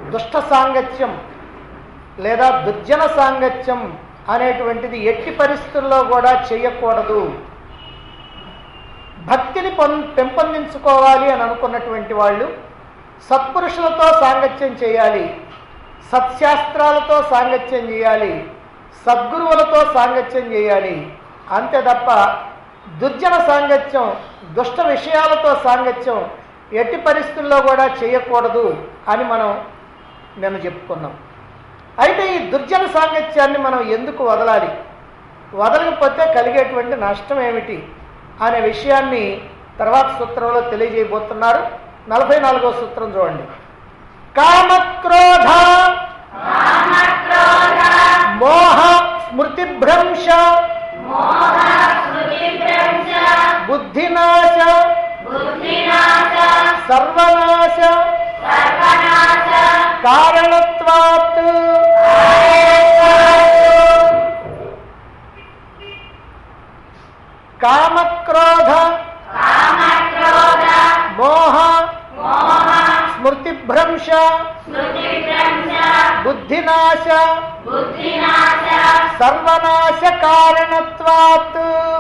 దుష్ట సాంగత్యం లేదా దుర్జన సాంగత్యం అనేటువంటిది ఎట్టి పరిస్థితుల్లో కూడా చేయకూడదు భక్తిని పొం పెంపొందించుకోవాలి అని అనుకున్నటువంటి వాళ్ళు సత్పురుషులతో సాంగత్యం చేయాలి సత్శాస్త్రాలతో సాంగత్యం చేయాలి సద్గురువులతో సాంగత్యం చేయాలి అంతే తప్ప దుర్జన సాంగత్యం దుష్ట విషయాలతో సాంగత్యం ఎట్టి పరిస్థితుల్లో కూడా చేయకూడదు అని మనం నిన్న చెప్పుకున్నాం అయితే ఈ దుర్జన సాంగత్యాన్ని మనం ఎందుకు వదలాలి వదలకపోతే కలిగేటువంటి నష్టం ఏమిటి అనే విషయాన్ని తర్వాత సూత్రంలో తెలియజేయబోతున్నారు నలభై నాలుగో సూత్రం చూడండి కామక్రోధ మోహ స్మృతిభ్రంశ బుద్ధినాశ సర్వనాశ కారణత్వాత్ కామక్రోధ మోహ స్మృతిభ్రంశ బుద్ధినాశ సర్వనాశ కారణత్వాత్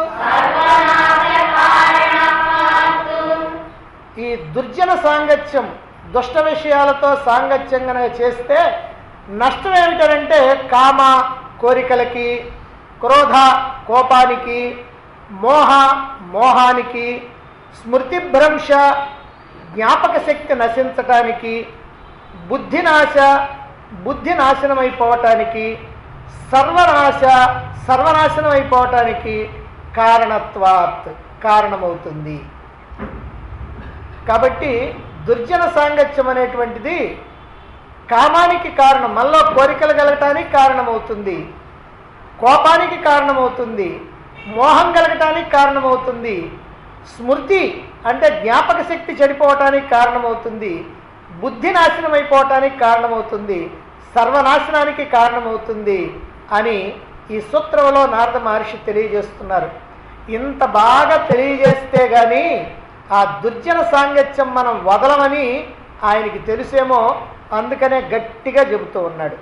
ఈ దుర్జన సాంగత్యం దుష్ట విషయాలతో సాంగత్యం కనుక చేస్తే నష్టం ఏమిటంటే కామ కోరికలకి క్రోధ కోపానికి మోహ మోహానికి స్మృతి భ్రంశ జ్ఞాపక శక్తి నశించటానికి బుద్ధినాశ బుద్ధి నాశనం అయిపోవటానికి సర్వనాశ సర్వనాశనం అయిపోవటానికి కారణత్వాత్ కారణమవుతుంది కాబట్టి దుర్జన సాంగత్యం అనేటువంటిది కామానికి కారణం మనలో కోరికలు కలగటానికి కారణమవుతుంది కోపానికి కారణమవుతుంది మోహం కలగటానికి కారణమవుతుంది స్మృతి అంటే జ్ఞాపక శక్తి చెడిపోవటానికి కారణమవుతుంది బుద్ధి నాశనం అయిపోవటానికి కారణమవుతుంది సర్వనాశనానికి కారణమవుతుంది అని ఈ సూత్రంలో నారద మహర్షి తెలియజేస్తున్నారు ఇంత బాగా తెలియజేస్తే గాని ఆ దుర్జన సాంగత్యం మనం వదలమని ఆయనకి తెలుసేమో అందుకనే గట్టిగా చెబుతూ ఉన్నాడు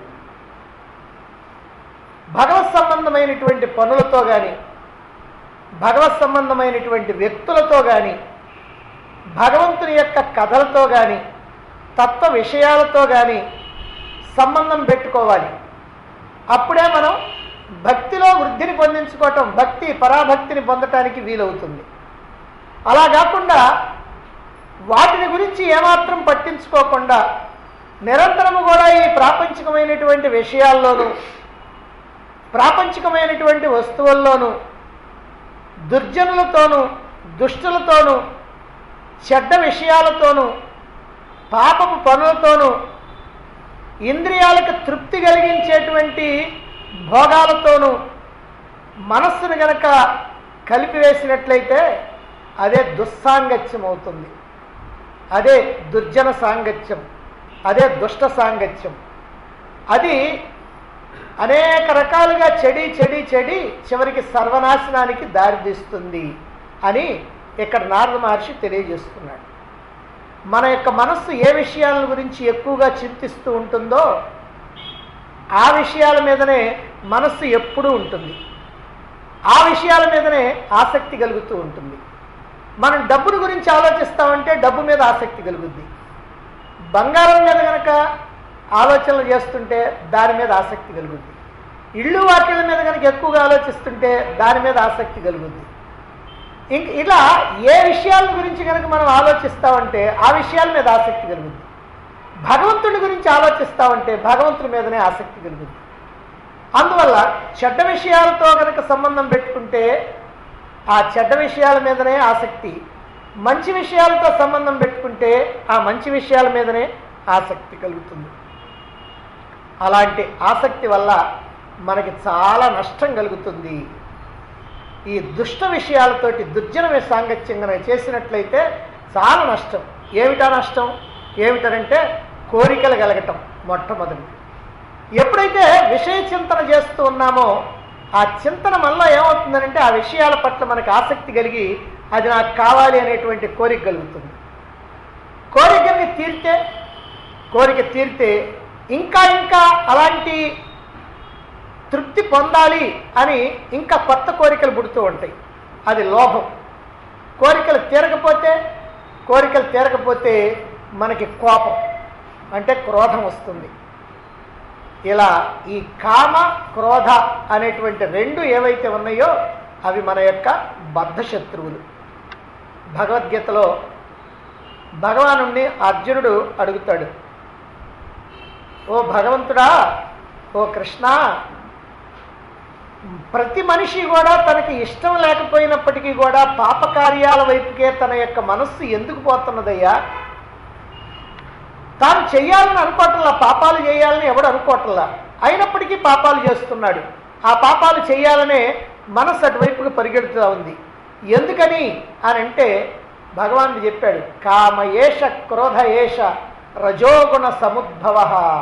భగవత్ సంబంధమైనటువంటి పనులతో కానీ భగవత్ సంబంధమైనటువంటి వ్యక్తులతో కానీ భగవంతుని యొక్క కథలతో కానీ తత్వ విషయాలతో కానీ సంబంధం పెట్టుకోవాలి అప్పుడే మనం భక్తిలో వృద్ధిని పొందించుకోవటం భక్తి పరాభక్తిని పొందటానికి వీలవుతుంది అలా కాకుండా వాటిని గురించి ఏమాత్రం పట్టించుకోకుండా నిరంతరము కూడా ఈ ప్రాపంచికమైనటువంటి విషయాల్లోనూ ప్రాపంచికమైనటువంటి వస్తువుల్లోనూ దుర్జనులతోనూ దుష్టులతోనూ చెడ్డ విషయాలతోనూ పాపపు పనులతోనూ ఇంద్రియాలకు తృప్తి కలిగించేటువంటి భోగాలతోనూ మనస్సును గనక కలిపివేసినట్లయితే అదే దుస్సాంగత్యం అవుతుంది అదే దుర్జన సాంగత్యం అదే దుష్ట సాంగత్యం అది అనేక రకాలుగా చెడి చెడి చెడి చివరికి సర్వనాశనానికి దారితీస్తుంది అని ఇక్కడ నారద మహర్షి తెలియజేస్తున్నాడు మన యొక్క మనస్సు ఏ విషయాల గురించి ఎక్కువగా చింతిస్తూ ఉంటుందో ఆ విషయాల మీదనే మనస్సు ఎప్పుడూ ఉంటుంది ఆ విషయాల మీదనే ఆసక్తి కలుగుతూ ఉంటుంది మనం డబ్బుని గురించి ఆలోచిస్తామంటే డబ్బు మీద ఆసక్తి కలుగుద్ది బంగారం మీద కనుక ఆలోచనలు చేస్తుంటే దాని మీద ఆసక్తి కలుగుద్ది ఇళ్ళు వాటిల మీద కనుక ఎక్కువగా ఆలోచిస్తుంటే దాని మీద ఆసక్తి కలుగుద్ది ఇంక ఇలా ఏ విషయాల గురించి కనుక మనం ఆలోచిస్తామంటే ఆ విషయాల మీద ఆసక్తి కలుగుద్ది భగవంతుడి గురించి ఆలోచిస్తామంటే భగవంతుడి మీదనే ఆసక్తి కలుగుద్ది అందువల్ల చెడ్డ విషయాలతో కనుక సంబంధం పెట్టుకుంటే ఆ చెడ్డ విషయాల మీదనే ఆసక్తి మంచి విషయాలతో సంబంధం పెట్టుకుంటే ఆ మంచి విషయాల మీదనే ఆసక్తి కలుగుతుంది అలాంటి ఆసక్తి వల్ల మనకి చాలా నష్టం కలుగుతుంది ఈ దుష్ట విషయాలతోటి దుర్జన సాంగత్యం కనుక చేసినట్లయితే చాలా నష్టం ఏమిటా నష్టం ఏమిటనంటే కోరికలు కలగటం మొట్టమొదటి ఎప్పుడైతే విషయ చింతన చేస్తూ ఉన్నామో ఆ చింతన వల్ల ఏమవుతుందంటే ఆ విషయాల పట్ల మనకు ఆసక్తి కలిగి అది నాకు కావాలి అనేటువంటి కోరిక కలుగుతుంది కోరికల్ని తీరితే కోరిక తీరితే ఇంకా ఇంకా అలాంటి తృప్తి పొందాలి అని ఇంకా కొత్త కోరికలు పుడుతూ ఉంటాయి అది లోభం కోరికలు తీరకపోతే కోరికలు తీరకపోతే మనకి కోపం అంటే క్రోధం వస్తుంది ఇలా ఈ కామ క్రోధ అనేటువంటి రెండు ఏవైతే ఉన్నాయో అవి మన యొక్క బద్ధ శత్రువులు భగవద్గీతలో భగవాను అర్జునుడు అడుగుతాడు ఓ భగవంతుడా ఓ కృష్ణ ప్రతి మనిషి కూడా తనకి ఇష్టం లేకపోయినప్పటికీ కూడా పాపకార్యాల వైపుకే తన యొక్క మనస్సు ఎందుకు పోతున్నదయ్యా తాను చెయ్యాలని అనుకోవట్లా పాపాలు చేయాలని ఎవడు అనుకోవట్లా అయినప్పటికీ పాపాలు చేస్తున్నాడు ఆ పాపాలు చేయాలనే మనస్సు అటువైపుకి పరిగెడుతూ ఉంది ఎందుకని అని అంటే భగవానుడు చెప్పాడు కామ ఏష క్రోధ ఏష రజోగుణ సముద్భవ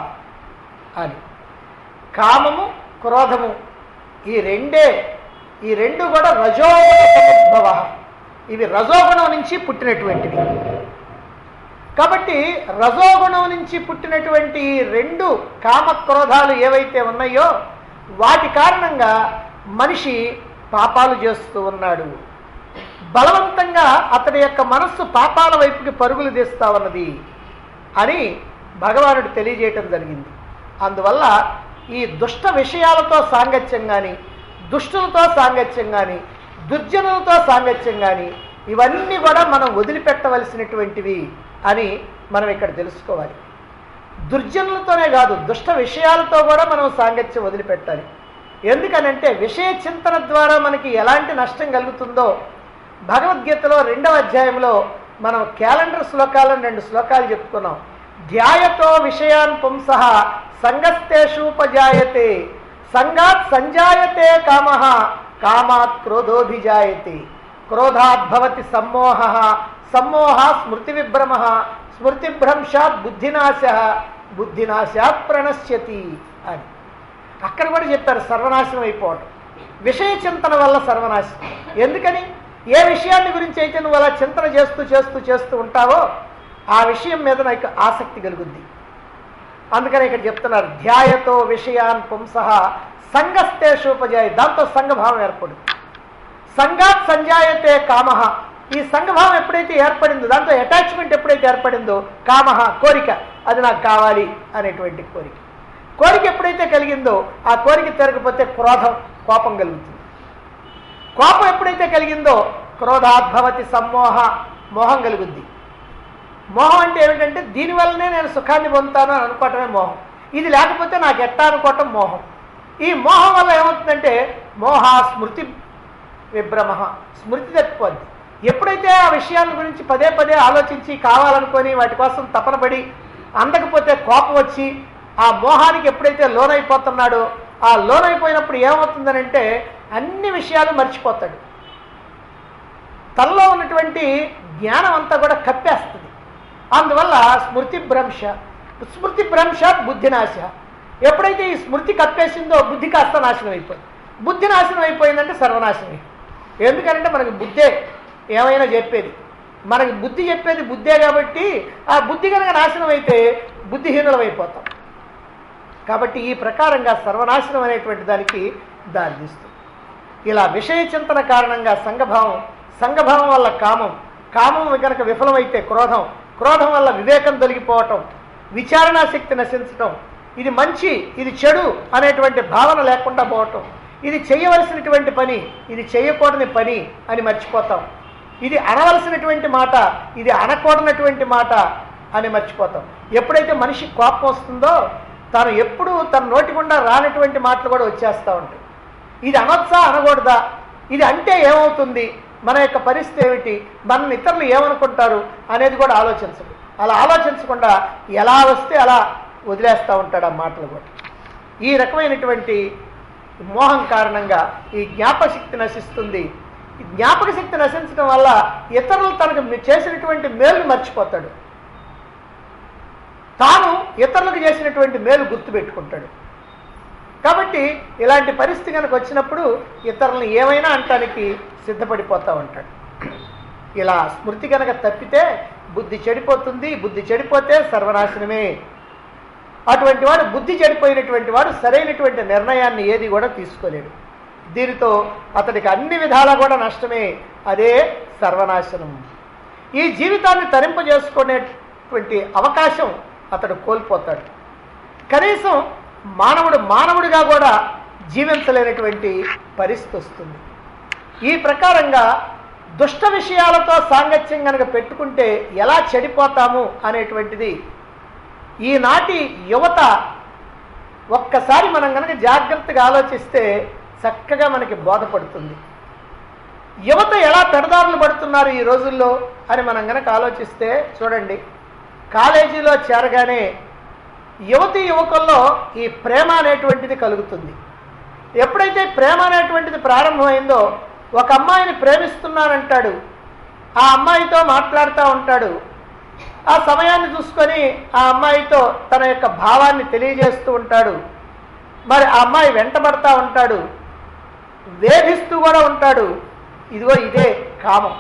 అని కామము క్రోధము ఈ రెండే ఈ రెండు కూడా రజోగుణ సముద్భవ ఇవి రజోగుణం నుంచి పుట్టినటువంటివి కాబట్టి రజోగుణం నుంచి పుట్టినటువంటి ఈ రెండు కామక్రోధాలు ఏవైతే ఉన్నాయో వాటి కారణంగా మనిషి పాపాలు చేస్తూ ఉన్నాడు బలవంతంగా అతడి యొక్క మనస్సు పాపాల వైపుకి పరుగులు తీస్తా ఉన్నది అని భగవానుడు తెలియజేయటం జరిగింది అందువల్ల ఈ దుష్ట విషయాలతో సాంగత్యం కానీ దుష్టులతో సాంగత్యం కానీ దుర్జనులతో సాంగత్యం కానీ ఇవన్నీ కూడా మనం వదిలిపెట్టవలసినటువంటివి అని మనం ఇక్కడ తెలుసుకోవాలి దుర్జనులతోనే కాదు దుష్ట విషయాలతో కూడా మనం సాంగత్యం వదిలిపెట్టాలి ఎందుకనంటే విషయ చింతన ద్వారా మనకి ఎలాంటి నష్టం కలుగుతుందో భగవద్గీతలో రెండవ అధ్యాయంలో మనం క్యాలెండర్ శ్లోకాలను రెండు శ్లోకాలు చెప్పుకున్నాం ధ్యాయతో విషయాన్ పుంస సంగస్తేషూపజాయతే సంగాత్ సంజాయతే కామ కామాత్ క్రోధోభిజాయతే క్రోధాత్ భవతి సమ్మోహ సమ్మోహ స్మృతి విభ్రమ స్మృతిభ్రంశాత్ బుద్ధినాశ బుద్ధినాశాత్ ప్రణశ్యతి అని అక్కడ కూడా చెప్పారు సర్వనాశనం అయిపోవటం విషయ చింతన వల్ల సర్వనాశనం ఎందుకని ఏ విషయాన్ని గురించి అయితే నువ్వు అలా చింతన చేస్తూ చేస్తూ చేస్తూ ఉంటావో ఆ విషయం మీద నాకు ఆసక్తి కలుగుద్ది అందుకని ఇక్కడ చెప్తున్నారు ధ్యాయతో విషయాన్ పుంస సంగస్తేషోపజాయ దాంతో సంఘభావం ఏర్పడు సంగాత్ సంజాయతే కామ ఈ సంఘభావం ఎప్పుడైతే ఏర్పడిందో దాంతో అటాచ్మెంట్ ఎప్పుడైతే ఏర్పడిందో కామ కోరిక అది నాకు కావాలి అనేటువంటి కోరిక కోరిక ఎప్పుడైతే కలిగిందో ఆ కోరిక తిరగకపోతే క్రోధం కోపం కలుగుతుంది కోపం ఎప్పుడైతే కలిగిందో క్రోధాద్భవతి సమ్మోహ మోహం కలుగుద్ది మోహం అంటే ఏమిటంటే దీనివల్లనే నేను సుఖాన్ని పొందుతాను అని అనుకోవటమే మోహం ఇది లేకపోతే నాకు ఎట్టా అనుకోవటం మోహం ఈ మోహం వల్ల ఏమవుతుందంటే మోహ స్మృతి విభ్రమ స్మృతి తప్పిపోద్ది ఎప్పుడైతే ఆ విషయాల గురించి పదే పదే ఆలోచించి కావాలనుకొని వాటి కోసం తపన పడి అందకపోతే కోపం వచ్చి ఆ మోహానికి ఎప్పుడైతే లోనైపోతున్నాడో ఆ లోనైపోయినప్పుడు ఏమవుతుందనంటే అన్ని విషయాలు మర్చిపోతాడు తనలో ఉన్నటువంటి జ్ఞానం అంతా కూడా కప్పేస్తుంది అందువల్ల స్మృతి భ్రంశ స్మృతి భ్రంశ బుద్ధినాశ ఎప్పుడైతే ఈ స్మృతి కప్పేసిందో బుద్ధి కాస్త నాశనం అయిపోయింది బుద్ధి నాశనం అయిపోయిందంటే సర్వనాశనం అయిపోయింది ఎందుకంటే మనకి బుద్ధే ఏమైనా చెప్పేది మనకి బుద్ధి చెప్పేది బుద్ధే కాబట్టి ఆ బుద్ధి కనుక నాశనం అయితే బుద్ధిహీనులం అయిపోతాం కాబట్టి ఈ ప్రకారంగా సర్వనాశనం అనేటువంటి దానికి దారితీస్తుంది ఇలా విషయ చింతన కారణంగా సంఘభావం సంఘభావం వల్ల కామం కామం కనుక విఫలమైతే క్రోధం క్రోధం వల్ల వివేకం తొలగిపోవటం విచారణా శక్తి నశించటం ఇది మంచి ఇది చెడు అనేటువంటి భావన లేకుండా పోవటం ఇది చేయవలసినటువంటి పని ఇది చేయకూడని పని అని మర్చిపోతాం ఇది అనవలసినటువంటి మాట ఇది అనకూడనటువంటి మాట అని మర్చిపోతాం ఎప్పుడైతే మనిషి కోపం వస్తుందో తాను ఎప్పుడు తన నోటి గుండా రానటువంటి మాటలు కూడా వచ్చేస్తూ ఉంటాయి ఇది అనొచ్చా అనకూడదా ఇది అంటే ఏమవుతుంది మన యొక్క పరిస్థితి ఏమిటి మన ఇతరులు ఏమనుకుంటారు అనేది కూడా ఆలోచించడు అలా ఆలోచించకుండా ఎలా వస్తే అలా వదిలేస్తూ ఉంటాడు ఆ మాటలు కూడా ఈ రకమైనటువంటి మోహం కారణంగా ఈ జ్ఞాపశక్తి నశిస్తుంది ఈ జ్ఞాపక శక్తి నశించడం వల్ల ఇతరులు తనకు చేసినటువంటి మేలుని మర్చిపోతాడు తాను ఇతరులకు చేసినటువంటి మేలు గుర్తుపెట్టుకుంటాడు కాబట్టి ఇలాంటి పరిస్థితి కనుక వచ్చినప్పుడు ఇతరులను ఏమైనా అంటానికి సిద్ధపడిపోతూ ఉంటాడు ఇలా స్మృతి కనుక తప్పితే బుద్ధి చెడిపోతుంది బుద్ధి చెడిపోతే సర్వనాశనమే అటువంటి వాడు బుద్ధి చెడిపోయినటువంటి వాడు సరైనటువంటి నిర్ణయాన్ని ఏది కూడా తీసుకోలేడు దీనితో అతడికి అన్ని విధాలా కూడా నష్టమే అదే సర్వనాశనం ఈ జీవితాన్ని తరింపజేసుకునేటువంటి అవకాశం అతడు కోల్పోతాడు కనీసం మానవుడు మానవుడిగా కూడా జీవించలేనటువంటి పరిస్థితి వస్తుంది ఈ ప్రకారంగా దుష్ట విషయాలతో సాంగత్యం కనుక పెట్టుకుంటే ఎలా చెడిపోతాము అనేటువంటిది ఈనాటి యువత ఒక్కసారి మనం కనుక జాగ్రత్తగా ఆలోచిస్తే చక్కగా మనకి బోధపడుతుంది యువత ఎలా పెడదారులు పడుతున్నారు ఈ రోజుల్లో అని మనం కనుక ఆలోచిస్తే చూడండి కాలేజీలో చేరగానే యువతి యువకుల్లో ఈ ప్రేమ అనేటువంటిది కలుగుతుంది ఎప్పుడైతే ప్రేమ అనేటువంటిది ప్రారంభమైందో ఒక అమ్మాయిని ప్రేమిస్తున్నానంటాడు ఆ అమ్మాయితో మాట్లాడుతూ ఉంటాడు ఆ సమయాన్ని చూసుకొని ఆ అమ్మాయితో తన యొక్క భావాన్ని తెలియజేస్తూ ఉంటాడు మరి ఆ అమ్మాయి వెంటబడతా ఉంటాడు వేధిస్తూ కూడా ఉంటాడు ఇదిగో ఇదే కామం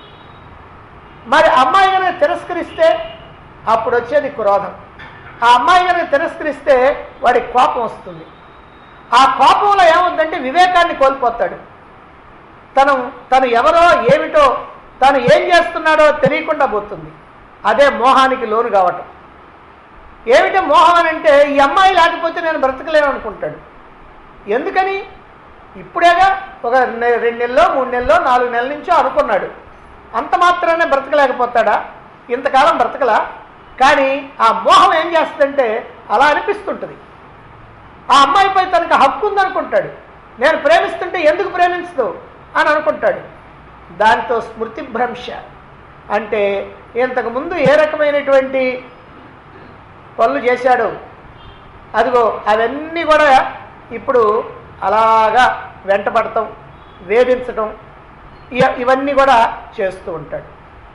మరి అమ్మాయి కనుక తిరస్కరిస్తే అప్పుడు వచ్చేది క్రోధం ఆ అమ్మాయి కనుక తిరస్కరిస్తే వాడి కోపం వస్తుంది ఆ కోపంలో ఏముందంటే వివేకాన్ని కోల్పోతాడు తను తను ఎవరో ఏమిటో తను ఏం చేస్తున్నాడో తెలియకుండా పోతుంది అదే మోహానికి లోను కావటం ఏమిటి మోహం అని అంటే ఈ అమ్మాయి లేకపోతే నేను బ్రతకలేను అనుకుంటాడు ఎందుకని ఇప్పుడేగా ఒక నె- రెండు నెలలో మూడు నెలలో నాలుగు నెలల నుంచో అనుకున్నాడు అంత మాత్రానే బ్రతకలేకపోతాడా ఇంతకాలం బ్రతకలా కానీ ఆ మోహం ఏం చేస్తుందంటే అలా అనిపిస్తుంటుంది ఆ అమ్మాయిపై తనకు హక్కు ఉందనుకుంటాడు నేను ప్రేమిస్తుంటే ఎందుకు ప్రేమించదు అని అనుకుంటాడు దాంతో స్మృతి భ్రంశ అంటే ఇంతకుముందు ఏ రకమైనటువంటి పనులు చేశాడు అదిగో అవన్నీ కూడా ఇప్పుడు అలాగా వెంటబడటం వేధించటం ఇ- ఇవన్నీ కూడా చేస్తూ ఉంటాడు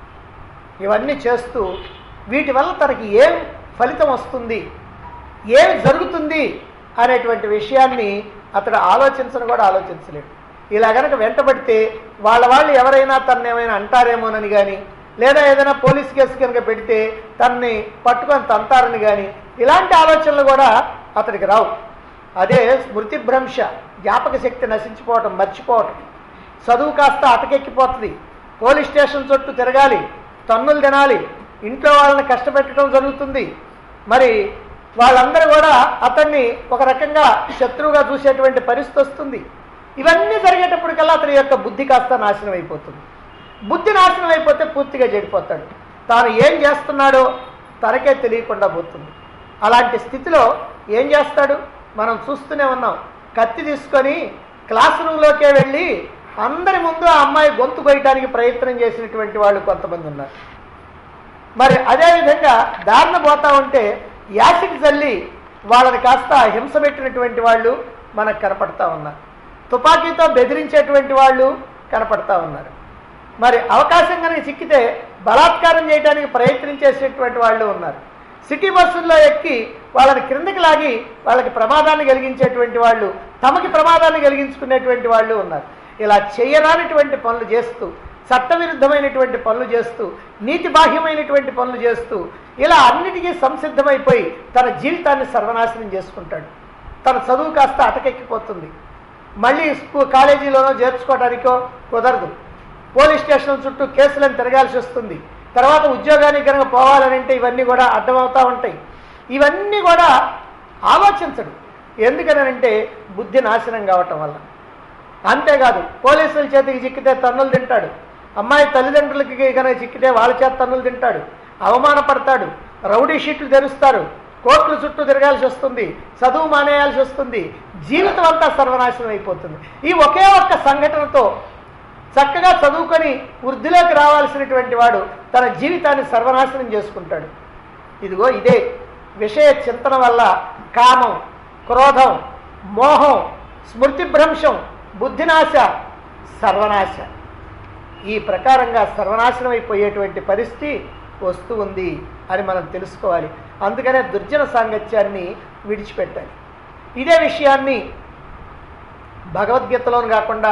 ఇవన్నీ చేస్తూ వీటి వల్ల తనకి ఏం ఫలితం వస్తుంది ఏమి జరుగుతుంది అనేటువంటి విషయాన్ని అతడు ఆలోచించను కూడా ఆలోచించలేడు ఇలా గనక వెంటబడితే వాళ్ళ వాళ్ళు ఎవరైనా తను ఏమైనా అంటారేమోనని కానీ లేదా ఏదైనా పోలీస్ కేసు కనుక పెడితే తనని పట్టుకొని తంతారని కానీ ఇలాంటి ఆలోచనలు కూడా అతడికి రావు అదే స్మృతి భ్రంశ జ్ఞాపక శక్తి నశించిపోవటం మర్చిపోవటం చదువు కాస్త అటకెక్కిపోతుంది పోలీస్ స్టేషన్ చుట్టూ తిరగాలి తన్నులు తినాలి ఇంట్లో వాళ్ళని కష్టపెట్టడం జరుగుతుంది మరి వాళ్ళందరూ కూడా అతన్ని ఒక రకంగా శత్రువుగా చూసేటువంటి పరిస్థితి వస్తుంది ఇవన్నీ జరిగేటప్పటికల్లా అతని యొక్క బుద్ధి కాస్త నాశనం అయిపోతుంది బుద్ధి నాశనం అయిపోతే పూర్తిగా చెడిపోతాడు తాను ఏం చేస్తున్నాడో తనకే తెలియకుండా పోతుంది అలాంటి స్థితిలో ఏం చేస్తాడు మనం చూస్తూనే ఉన్నాం కత్తి తీసుకొని క్లాస్ రూమ్లోకే వెళ్ళి అందరి ముందు ఆ అమ్మాయి గొంతు కొయ్యడానికి ప్రయత్నం చేసినటువంటి వాళ్ళు కొంతమంది ఉన్నారు మరి అదేవిధంగా దారిన పోతా ఉంటే యాసిడ్ చల్లి వాళ్ళని కాస్త హింస పెట్టినటువంటి వాళ్ళు మనకు కనపడతా ఉన్నారు తుపాకీతో బెదిరించేటువంటి వాళ్ళు కనపడతా ఉన్నారు మరి అవకాశం కనుక చిక్కితే బలాత్కారం చేయడానికి ప్రయత్నించేసేటువంటి వాళ్ళు ఉన్నారు సిటీ బస్సుల్లో ఎక్కి వాళ్ళని క్రిందకి లాగి వాళ్ళకి ప్రమాదాన్ని కలిగించేటువంటి వాళ్ళు తమకి ప్రమాదాన్ని కలిగించుకునేటువంటి వాళ్ళు ఉన్నారు ఇలా చేయరానిటువంటి పనులు చేస్తూ చట్టవిరుద్ధమైనటువంటి పనులు చేస్తూ నీతి బాహ్యమైనటువంటి పనులు చేస్తూ ఇలా అన్నిటికీ సంసిద్ధమైపోయి తన జీవితాన్ని సర్వనాశనం చేసుకుంటాడు తన చదువు కాస్త అటకెక్కిపోతుంది మళ్ళీ స్కూ కాలేజీలోనో చేర్చుకోవడానికో కుదరదు పోలీస్ స్టేషన్ చుట్టూ కేసులను తిరగాల్సి వస్తుంది తర్వాత ఉద్యోగానికి కనుక పోవాలనంటే ఇవన్నీ కూడా అడ్డమవుతూ ఉంటాయి ఇవన్నీ కూడా ఆలోచించడు ఎందుకనంటే బుద్ధి నాశనం కావటం వల్ల అంతేకాదు పోలీసుల చేతికి చిక్కితే తన్నులు తింటాడు అమ్మాయి తల్లిదండ్రులకి కనుక చిక్కితే వాళ్ళ చేత తన్నులు తింటాడు అవమానపడతాడు రౌడీ షీట్లు తెరుస్తారు కోర్టుల చుట్టూ తిరగాల్సి వస్తుంది చదువు మానేయాల్సి వస్తుంది జీవితం అంతా సర్వనాశనం అయిపోతుంది ఈ ఒకే ఒక్క సంఘటనతో చక్కగా చదువుకొని వృద్ధిలోకి రావాల్సినటువంటి వాడు తన జీవితాన్ని సర్వనాశనం చేసుకుంటాడు ఇదిగో ఇదే విషయ చింతన వల్ల కామం క్రోధం మోహం స్మృతి భ్రంశం బుద్ధినాశ సర్వనాశ ఈ ప్రకారంగా సర్వనాశనం అయిపోయేటువంటి పరిస్థితి వస్తూ ఉంది అని మనం తెలుసుకోవాలి అందుకనే దుర్జన సాంగత్యాన్ని విడిచిపెట్టాలి ఇదే విషయాన్ని భగవద్గీతలోను కాకుండా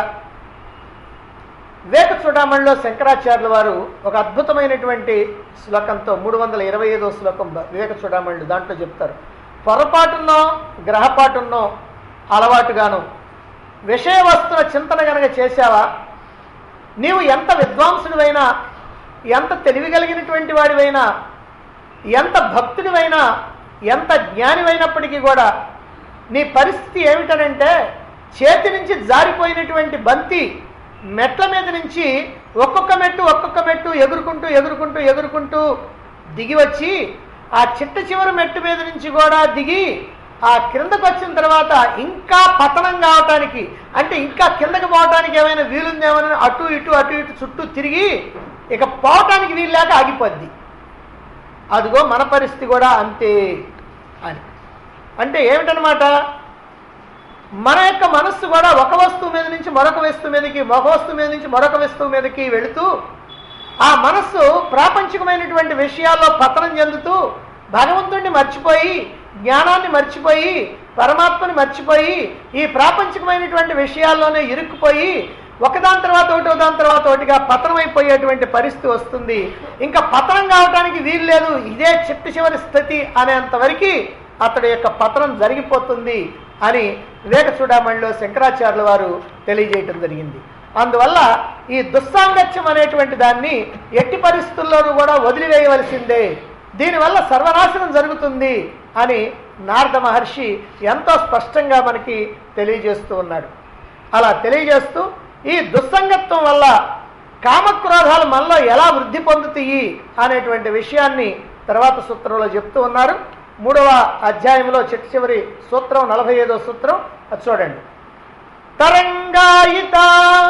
వివేక చూడమణిలో శంకరాచార్యుల వారు ఒక అద్భుతమైనటువంటి శ్లోకంతో మూడు వందల ఇరవై ఐదో శ్లోకం వివేక చూడమణులు దాంట్లో చెప్తారు పొరపాటున్నో గ్రహపాటున్నో అలవాటుగాను విషయ వస్తువుల చింతన గనక చేశావా నీవు ఎంత విద్వాంసుడివైనా ఎంత తెలివి కలిగినటువంటి వాడివైనా ఎంత భక్తుడివైనా ఎంత జ్ఞానివైనప్పటికీ కూడా నీ పరిస్థితి ఏమిటనంటే చేతి నుంచి జారిపోయినటువంటి బంతి మెట్ల మీద నుంచి ఒక్కొక్క మెట్టు ఒక్కొక్క మెట్టు ఎగురుకుంటూ ఎగురుకుంటూ ఎగురుకుంటూ దిగి వచ్చి ఆ చిట్ట చివరి మెట్టు మీద నుంచి కూడా దిగి ఆ కిందకు వచ్చిన తర్వాత ఇంకా పతనం కావటానికి అంటే ఇంకా కిందకి పోవటానికి ఏమైనా వీలుందేమని అటు ఇటు అటు ఇటు చుట్టూ తిరిగి ఇక పోవటానికి వీలు లేక ఆగిపోద్ది అదిగో మన పరిస్థితి కూడా అంతే అని అంటే ఏమిటనమాట మన యొక్క మనస్సు కూడా ఒక వస్తువు మీద నుంచి మరొక వస్తువు మీదకి ఒక వస్తువు మీద నుంచి మరొక వస్తువు మీదకి వెళుతూ ఆ మనస్సు ప్రాపంచికమైనటువంటి విషయాల్లో పతనం చెందుతూ భగవంతుడిని మర్చిపోయి జ్ఞానాన్ని మర్చిపోయి పరమాత్మని మర్చిపోయి ఈ ప్రాపంచికమైనటువంటి విషయాల్లోనే ఇరుక్కుపోయి ఒకదాని తర్వాత ఒకటి ఒకదాని తర్వాత ఒకటిగా పతనమైపోయేటువంటి పరిస్థితి వస్తుంది ఇంకా పతనం కావడానికి వీలు లేదు ఇదే చిట్ట చివరి స్థితి అనేంత వరకు అతడి యొక్క పతనం జరిగిపోతుంది అని వివేక చూడమణిలో శంకరాచార్యుల వారు తెలియజేయటం జరిగింది అందువల్ల ఈ దుస్సాంగత్యం అనేటువంటి దాన్ని ఎట్టి పరిస్థితుల్లోనూ కూడా వదిలివేయవలసిందే దీనివల్ల సర్వనాశనం జరుగుతుంది అని నారద మహర్షి ఎంతో స్పష్టంగా మనకి తెలియజేస్తూ ఉన్నాడు అలా తెలియజేస్తూ ఈ దుస్సంగత్వం వల్ల కామక్రోధాలు మనలో ఎలా వృద్ధి పొందుతాయి అనేటువంటి విషయాన్ని తర్వాత సూత్రంలో చెప్తూ ఉన్నారు మూడవ అధ్యాయంలో చిట్ట చివరి సూత్రం నలభై ఐదో సూత్రం అది చూడండి తరంగాయిత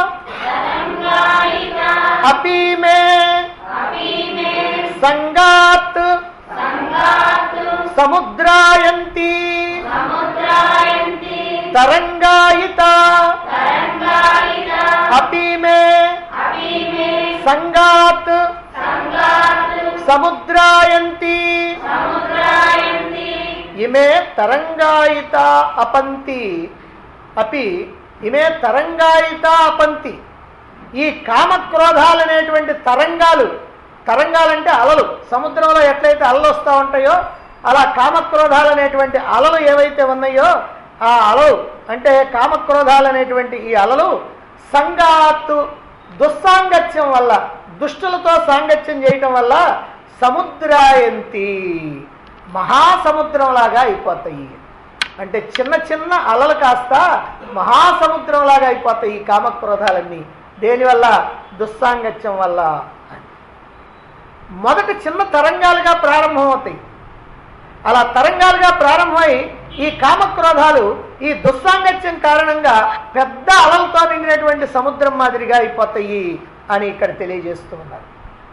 అపి మే సంగాత్ సముద్రాయంతి తరంగాయిత అపి మే సంగాత్ సముద్రాయంతి ఇమే తరంగాయిత అపంతి అపి ఇమే తరంగాయిత అపంతి ఈ కామక్రోధాలనేటువంటి తరంగాలు తరంగాలంటే అలలు సముద్రంలో ఎట్లయితే అలలు వస్తూ ఉంటాయో అలా కామక్రోధాలు అనేటువంటి అలలు ఏవైతే ఉన్నాయో ఆ అలలు అంటే కామక్రోధాలు అనేటువంటి ఈ అలలు సంగాత్తు దుస్సాంగత్యం వల్ల దుష్టులతో సాంగత్యం చేయటం వల్ల సముద్రాయంతి మహాసముద్రంలాగా అయిపోతాయి అంటే చిన్న చిన్న అలలు కాస్త మహాసముద్రంలాగా అయిపోతాయి ఈ కామక్రోధాలన్నీ దేనివల్ల దుస్సాంగత్యం వల్ల మొదట చిన్న తరంగాలుగా ప్రారంభమవుతాయి అలా తరంగాలుగా ప్రారంభమై ఈ కామక్రోధాలు ఈ దుస్సాంగత్యం కారణంగా పెద్ద అలలతో నిండినటువంటి సముద్రం మాదిరిగా అయిపోతాయి అని ఇక్కడ తెలియజేస్తూ ఉన్నారు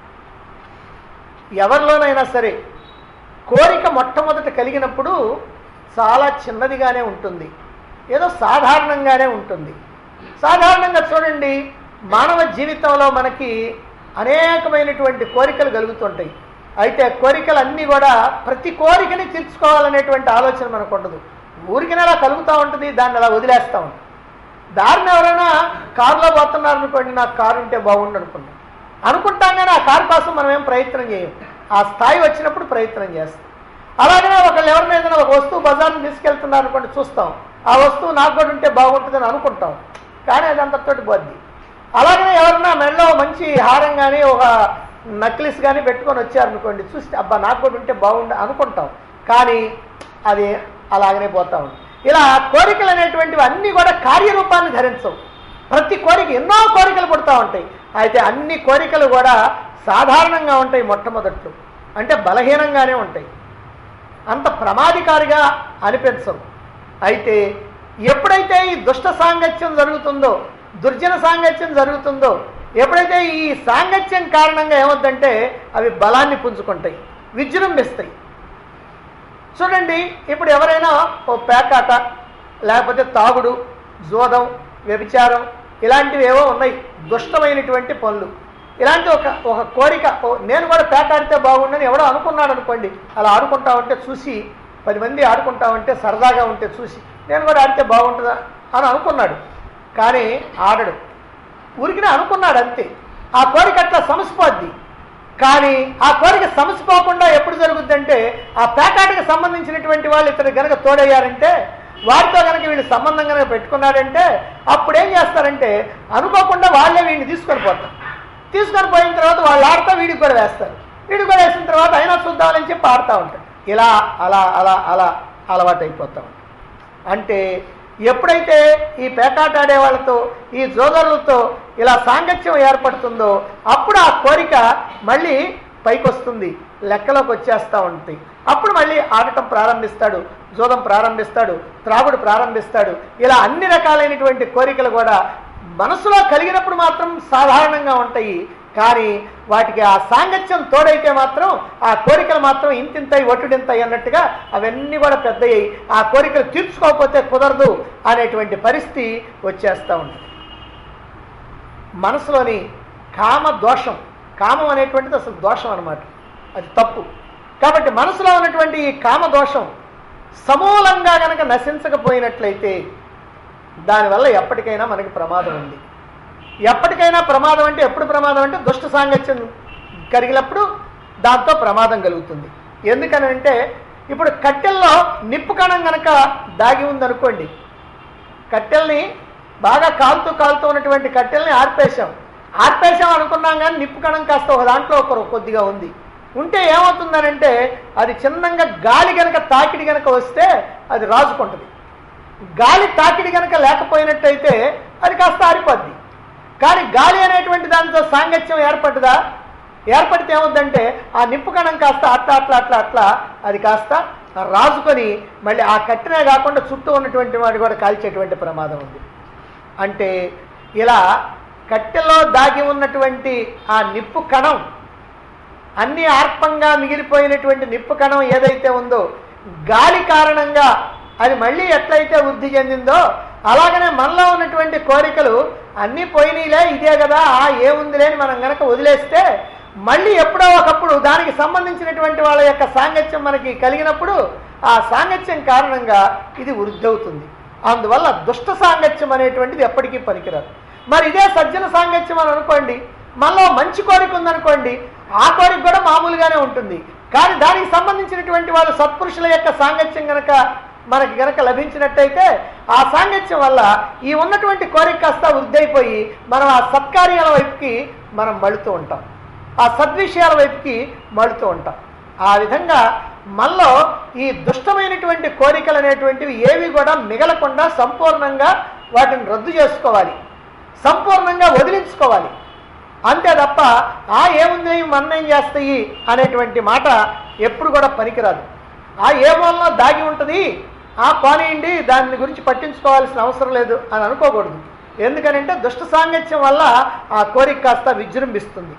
ఎవరిలోనైనా సరే కోరిక మొట్టమొదట కలిగినప్పుడు చాలా చిన్నదిగానే ఉంటుంది ఏదో సాధారణంగానే ఉంటుంది సాధారణంగా చూడండి మానవ జీవితంలో మనకి అనేకమైనటువంటి కోరికలు కలుగుతుంటాయి అయితే కోరికలు అన్నీ కూడా ప్రతి కోరికని తీర్చుకోవాలనేటువంటి ఆలోచన మనకు ఉండదు ఊరికినే అలా కలుగుతూ ఉంటుంది దాన్ని అలా వదిలేస్తూ ఉంటాం దారిని ఎవరైనా కారులో పోతున్నారు అనుకోండి నాకు కారు ఉంటే బాగుండు అనుకున్నాం అనుకుంటాం కానీ ఆ కారు కోసం మనం ఏం ప్రయత్నం చేయం ఆ స్థాయి వచ్చినప్పుడు ప్రయత్నం చేస్తాం అలాగనే ఒకళ్ళు ఎవరిని ఏదైనా ఒక వస్తువు బజార్ని తీసుకెళ్తున్నారు అనుకోండి చూస్తాం ఆ వస్తువు నాకు కూడా ఉంటే బాగుంటుందని అనుకుంటాం కానీ అది అంతటితోటి పోద్ది అలాగనే ఎవరన్నా మెడలో మంచి హారం కానీ ఒక నక్లిస్ కానీ పెట్టుకొని వచ్చారనుకోండి చూస్తే అబ్బా నాకు కూడా ఉంటే బాగుండు అనుకుంటాం కానీ అది అలాగనే పోతా ఉంది ఇలా కోరికలు అనేటువంటివి అన్నీ కూడా కార్యరూపాన్ని ధరించవు ప్రతి కోరిక ఎన్నో కోరికలు పుడతా ఉంటాయి అయితే అన్ని కోరికలు కూడా సాధారణంగా ఉంటాయి మొట్టమొదట్లు అంటే బలహీనంగానే ఉంటాయి అంత ప్రమాదికారిగా అనిపించవు అయితే ఎప్పుడైతే ఈ దుష్ట సాంగత్యం జరుగుతుందో దుర్జన సాంగత్యం జరుగుతుందో ఎప్పుడైతే ఈ సాంగత్యం కారణంగా ఏమవుద్దంటే అవి బలాన్ని పుంజుకుంటాయి విజృంభిస్తాయి చూడండి ఇప్పుడు ఎవరైనా ఓ పేకాట లేకపోతే తాగుడు జోదం వ్యభిచారం ఇలాంటివి ఏవో ఉన్నాయి దుష్టమైనటువంటి పనులు ఇలాంటి ఒక ఒక కోరిక ఓ నేను కూడా పేకాడితే బాగుండని ఎవడో అనుకున్నాడు అనుకోండి అలా ఆడుకుంటా ఉంటే చూసి పది మంది ఆడుకుంటా ఉంటే సరదాగా ఉంటే చూసి నేను కూడా ఆడితే బాగుంటుందా అని అనుకున్నాడు కానీ ఆడడు ఊరికినే అనుకున్నాడు అంతే ఆ కోరిక అట్లా సమసిపోద్ది కానీ ఆ కోరిక సమసిపోకుండా ఎప్పుడు జరుగుద్దంటే ఆ పేకాటికి సంబంధించినటువంటి వాళ్ళు ఇతను గనక తోడయ్యారంటే వారితో కనుక వీళ్ళు సంబంధం కనుక పెట్టుకున్నాడంటే అప్పుడు ఏం చేస్తారంటే అనుకోకుండా వాళ్ళే వీడిని తీసుకొని పోతారు తీసుకొని పోయిన తర్వాత వాళ్ళు ఆడుతూ వీడికి కూడా వేస్తారు వీడికి కూడా వేసిన తర్వాత అయినా చూద్దామని చెప్పి ఆడుతూ ఉంటారు ఇలా అలా అలా అలా అలవాటు అయిపోతూ ఉంటారు అంటే ఎప్పుడైతే ఈ పేకాట ఆడే వాళ్ళతో ఈ జోదరులతో ఇలా సాంగత్యం ఏర్పడుతుందో అప్పుడు ఆ కోరిక మళ్ళీ పైకి వస్తుంది లెక్కలోకి వచ్చేస్తూ ఉంటుంది అప్పుడు మళ్ళీ ఆడటం ప్రారంభిస్తాడు జోదం ప్రారంభిస్తాడు త్రాగుడు ప్రారంభిస్తాడు ఇలా అన్ని రకాలైనటువంటి కోరికలు కూడా మనసులో కలిగినప్పుడు మాత్రం సాధారణంగా ఉంటాయి కానీ వాటికి ఆ సాంగత్యం తోడైతే మాత్రం ఆ కోరికలు మాత్రం ఇంతింతయి ఒట్టుడింతయి అన్నట్టుగా అవన్నీ కూడా పెద్దయ్యి ఆ కోరికలు తీర్చుకోకపోతే కుదరదు అనేటువంటి పరిస్థితి వచ్చేస్తూ ఉంటుంది మనసులోని కామ దోషం కామం అనేటువంటిది అసలు దోషం అన్నమాట అది తప్పు కాబట్టి మనసులో ఉన్నటువంటి ఈ కామ దోషం సమూలంగా గనక నశించకపోయినట్లయితే దానివల్ల ఎప్పటికైనా మనకి ప్రమాదం ఉంది ఎప్పటికైనా ప్రమాదం అంటే ఎప్పుడు ప్రమాదం అంటే దుష్ట సాంగత్యం కలిగినప్పుడు దాంతో ప్రమాదం కలుగుతుంది ఎందుకని అంటే ఇప్పుడు కట్టెల్లో నిప్పు కణం గనక దాగి ఉందనుకోండి కట్టెల్ని బాగా కాలుతూ కాలుతూ ఉన్నటువంటి కట్టెల్ని ఆర్పేశాం ఆర్పేశాం అనుకున్నాం కానీ నిప్పు కణం కాస్త ఒక దాంట్లో ఒక కొద్దిగా ఉంది ఉంటే ఏమవుతుందనంటే అది చిన్నంగా గాలి గనక తాకిడి గనక వస్తే అది రాజుకుంటుంది గాలి తాకిడి గనక లేకపోయినట్టయితే అది కాస్త ఆరిపోద్ది కానీ గాలి అనేటువంటి దానితో సాంగత్యం ఏర్పడ్డదా ఏర్పడితే ఏమవుద్దంటే ఆ నిప్పు కణం కాస్త అట్లా అట్లా అట్లా అట్లా అది కాస్త రాజుకొని మళ్ళీ ఆ కట్టినే కాకుండా చుట్టూ ఉన్నటువంటి వాడు కూడా కాల్చేటువంటి ప్రమాదం ఉంది అంటే ఇలా కట్టెలో దాగి ఉన్నటువంటి ఆ నిప్పు కణం అన్ని ఆర్పంగా మిగిలిపోయినటువంటి నిప్పు కణం ఏదైతే ఉందో గాలి కారణంగా అది మళ్ళీ ఎట్లయితే వృద్ధి చెందిందో అలాగనే మనలో ఉన్నటువంటి కోరికలు అన్నీ పోయినాయిలే ఇదే కదా ఆ ఏముందిలే అని మనం గనక వదిలేస్తే మళ్ళీ ఎప్పుడో ఒకప్పుడు దానికి సంబంధించినటువంటి వాళ్ళ యొక్క సాంగత్యం మనకి కలిగినప్పుడు ఆ సాంగత్యం కారణంగా ఇది వృద్ధి అవుతుంది అందువల్ల దుష్ట సాంగత్యం అనేటువంటిది ఎప్పటికీ పనికిరాదు మరి ఇదే సజ్జన సాంగత్యం అని అనుకోండి మనలో మంచి కోరిక ఉందనుకోండి ఆ కోరిక కూడా మామూలుగానే ఉంటుంది కానీ దానికి సంబంధించినటువంటి వాళ్ళు సత్పురుషుల యొక్క సాంగత్యం గనక మనకి గనక లభించినట్టయితే ఆ సాంగత్యం వల్ల ఈ ఉన్నటువంటి కోరిక కాస్త వృద్ధి అయిపోయి మనం ఆ సత్కార్యాల వైపుకి మనం మడుతూ ఉంటాం ఆ సద్విషయాల వైపుకి మడుతూ ఉంటాం ఆ విధంగా మనలో ఈ దుష్టమైనటువంటి కోరికలు అనేటువంటివి ఏవి కూడా మిగలకుండా సంపూర్ణంగా వాటిని రద్దు చేసుకోవాలి సంపూర్ణంగా వదిలించుకోవాలి అంతే తప్ప ఆ ఏముంది మన్నేం చేస్తాయి అనేటువంటి మాట ఎప్పుడు కూడా పనికిరాదు ఆ ఏ మూలలో దాగి ఉంటుంది ఆ పోనీయండి దాని గురించి పట్టించుకోవాల్సిన అవసరం లేదు అని అనుకోకూడదు ఎందుకనంటే దుష్ట సాంగత్యం వల్ల ఆ కోరిక కాస్త విజృంభిస్తుంది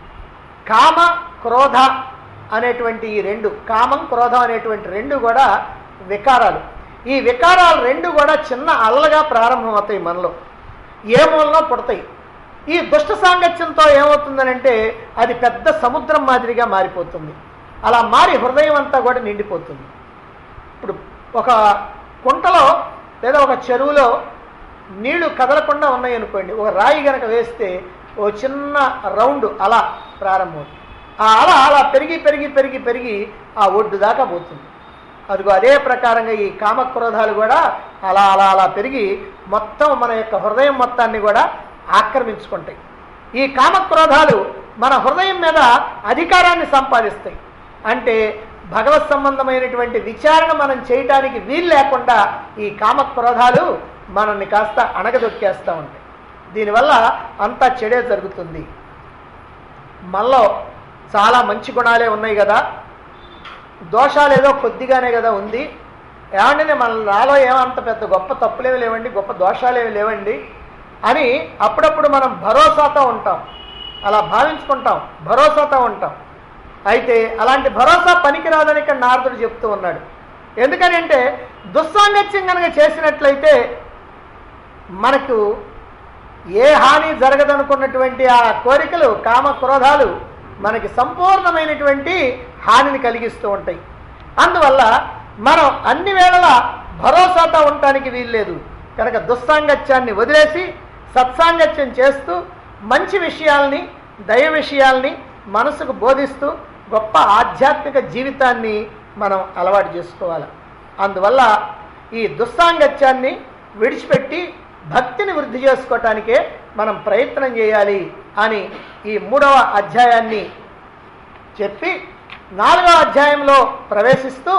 కామ క్రోధ అనేటువంటి ఈ రెండు కామం క్రోధం అనేటువంటి రెండు కూడా వికారాలు ఈ వికారాలు రెండు కూడా చిన్న అల్లగా ప్రారంభమవుతాయి మనలో ఏ మూలలో పుడతాయి ఈ దుష్ట సాంగత్యంతో ఏమవుతుందనంటే అది పెద్ద సముద్రం మాదిరిగా మారిపోతుంది అలా మారి హృదయం అంతా కూడా నిండిపోతుంది ఇప్పుడు ఒక కుంటలో లేదా ఒక చెరువులో నీళ్లు కదలకుండా ఉన్నాయి అనుకోండి ఒక రాయి గనక వేస్తే ఓ చిన్న రౌండ్ అలా ప్రారంభమవుతుంది ఆ అల అలా పెరిగి పెరిగి పెరిగి పెరిగి ఆ ఒడ్డు దాకా పోతుంది అదిగో అదే ప్రకారంగా ఈ కామక్రోధాలు కూడా అలా అలా అలా పెరిగి మొత్తం మన యొక్క హృదయం మొత్తాన్ని కూడా ఆక్రమించుకుంటాయి ఈ కామక్రోధాలు మన హృదయం మీద అధికారాన్ని సంపాదిస్తాయి అంటే భగవత్ సంబంధమైనటువంటి విచారణ మనం చేయటానికి వీలు లేకుండా ఈ కామక్రోధాలు మనల్ని కాస్త అణగదొక్కేస్తూ ఉంటాయి దీనివల్ల అంతా చెడే జరుగుతుంది మనలో చాలా మంచి గుణాలే ఉన్నాయి కదా దోషాలు ఏదో కొద్దిగానే కదా ఉంది ఏమంటే మన నాలో ఏమంత పెద్ద గొప్ప తప్పులేమి లేవండి గొప్ప దోషాలేమి లేవండి అని అప్పుడప్పుడు మనం భరోసాతో ఉంటాం అలా భావించుకుంటాం భరోసాతో ఉంటాం అయితే అలాంటి భరోసా పనికిరాదని ఇక్కడ నారదుడు చెప్తూ ఉన్నాడు ఎందుకని అంటే దుస్సాంగత్యం కనుక చేసినట్లయితే మనకు ఏ హాని జరగదనుకున్నటువంటి ఆ కోరికలు కామ క్రోధాలు మనకి సంపూర్ణమైనటువంటి హానిని కలిగిస్తూ ఉంటాయి అందువల్ల మనం అన్ని వేళలా భరోసాతో ఉండటానికి వీల్లేదు కనుక దుస్సాంగత్యాన్ని వదిలేసి సత్సాంగత్యం చేస్తూ మంచి విషయాల్ని దైవ విషయాల్ని మనసుకు బోధిస్తూ గొప్ప ఆధ్యాత్మిక జీవితాన్ని మనం అలవాటు చేసుకోవాలి అందువల్ల ఈ దుస్సాంగత్యాన్ని విడిచిపెట్టి భక్తిని వృద్ధి చేసుకోవటానికే మనం ప్రయత్నం చేయాలి అని ఈ మూడవ అధ్యాయాన్ని చెప్పి నాలుగవ అధ్యాయంలో ప్రవేశిస్తూ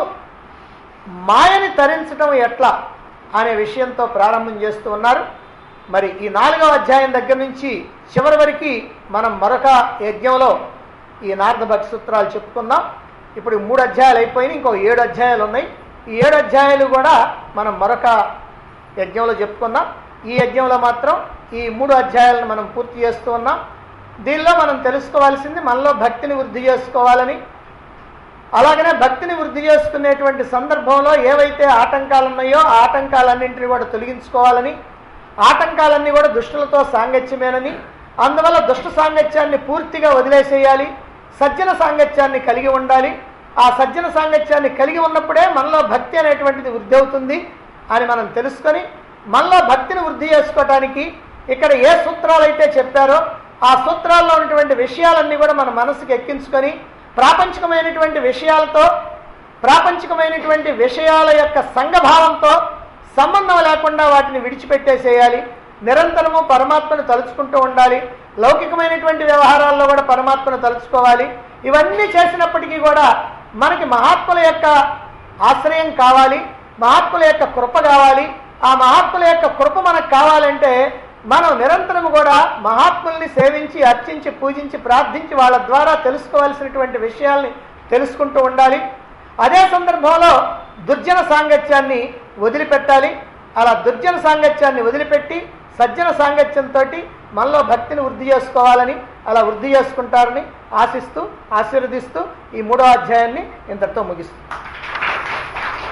మాయని తరించడం ఎట్లా అనే విషయంతో ప్రారంభం చేస్తూ ఉన్నారు మరి ఈ నాలుగవ అధ్యాయం దగ్గర నుంచి చివరి వరకు మనం మరొక యజ్ఞంలో ఈ నారద భక్తి సూత్రాలు చెప్పుకుందాం ఇప్పుడు ఈ మూడు అధ్యాయాలు అయిపోయినాయి ఇంకో ఏడు అధ్యాయాలు ఉన్నాయి ఈ ఏడు అధ్యాయాలు కూడా మనం మరొక యజ్ఞంలో చెప్పుకుందాం ఈ యజ్ఞంలో మాత్రం ఈ మూడు అధ్యాయాలను మనం పూర్తి చేస్తూ ఉన్నాం దీనిలో మనం తెలుసుకోవాల్సింది మనలో భక్తిని వృద్ధి చేసుకోవాలని అలాగనే భక్తిని వృద్ధి చేసుకునేటువంటి సందర్భంలో ఏవైతే ఆటంకాలు ఉన్నాయో ఆ ఆటంకాలన్నింటినీ కూడా తొలగించుకోవాలని ఆటంకాలన్నీ కూడా దుష్టులతో సాంగత్యమేనని అందువల్ల దుష్ట సాంగత్యాన్ని పూర్తిగా వదిలేసేయాలి సజ్జన సాంగత్యాన్ని కలిగి ఉండాలి ఆ సజ్జన సాంగత్యాన్ని కలిగి ఉన్నప్పుడే మనలో భక్తి అనేటువంటిది వృద్ధి అవుతుంది అని మనం తెలుసుకొని మనలో భక్తిని వృద్ధి చేసుకోవటానికి ఇక్కడ ఏ సూత్రాలు అయితే చెప్పారో ఆ సూత్రాల్లో ఉన్నటువంటి విషయాలన్నీ కూడా మన మనసుకు ఎక్కించుకొని ప్రాపంచికమైనటువంటి విషయాలతో ప్రాపంచికమైనటువంటి విషయాల యొక్క సంఘభావంతో సంబంధం లేకుండా వాటిని విడిచిపెట్టేసేయాలి నిరంతరము పరమాత్మను తలుచుకుంటూ ఉండాలి లౌకికమైనటువంటి వ్యవహారాల్లో కూడా పరమాత్మను తలుచుకోవాలి ఇవన్నీ చేసినప్పటికీ కూడా మనకి మహాత్ముల యొక్క ఆశ్రయం కావాలి మహాత్ముల యొక్క కృప కావాలి ఆ మహాత్ముల యొక్క కృప మనకు కావాలంటే మనం నిరంతరం కూడా మహాత్ముల్ని సేవించి అర్చించి పూజించి ప్రార్థించి వాళ్ళ ద్వారా తెలుసుకోవాల్సినటువంటి విషయాల్ని తెలుసుకుంటూ ఉండాలి అదే సందర్భంలో దుర్జన సాంగత్యాన్ని వదిలిపెట్టాలి అలా దుర్జన సాంగత్యాన్ని వదిలిపెట్టి సజ్జన సాంగత్యంతో మనలో భక్తిని వృద్ధి చేసుకోవాలని అలా వృద్ధి చేసుకుంటారని ఆశిస్తూ ఆశీర్వదిస్తూ ఈ మూడో అధ్యాయాన్ని ఇంతటితో ముగిస్తుంది